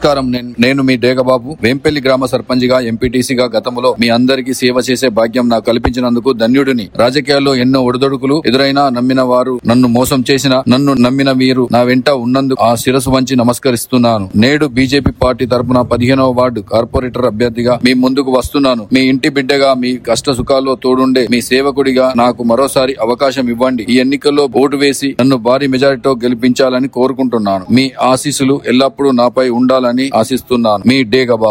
నమస్కారం నేను- నేను మీ డేగబాబు వేంపల్లి గ్రామ సర్పంచ్గా ఎంపీటీసీగా గతంలో మీ అందరికీ సేవ చేసే భాగ్యం నాకు కల్పించినందుకు ధన్యుడిని రాజకీయాల్లో ఎన్నో ఒడిదొడుకులు ఎదురైనా నమ్మిన వారు నన్ను మోసం చేసిన నన్ను నమ్మిన మీరు నా వెంట ఉన్నందుకు ఆ శిరసు వంచి నమస్కరిస్తున్నాను నేడు బీజేపీ పార్టీ తరపున పదిహేనవ వార్డు కార్పొరేటర్ అభ్యర్థిగా మీ ముందుకు వస్తున్నాను మీ ఇంటి బిడ్డగా మీ కష్ట సుఖాల్లో తోడుండే మీ సేవకుడిగా నాకు మరోసారి అవకాశం ఇవ్వండి ఈ ఎన్నికల్లో ఓటు వేసి నన్ను భారీ మెజారిటీతో గెలిపించాలని కోరుకుంటున్నాను మీ ఆశీస్సులు ఎల్లప్పుడూ నాపై ఉండాలని ఆశిస్తున్నాను మీ డేగబాబు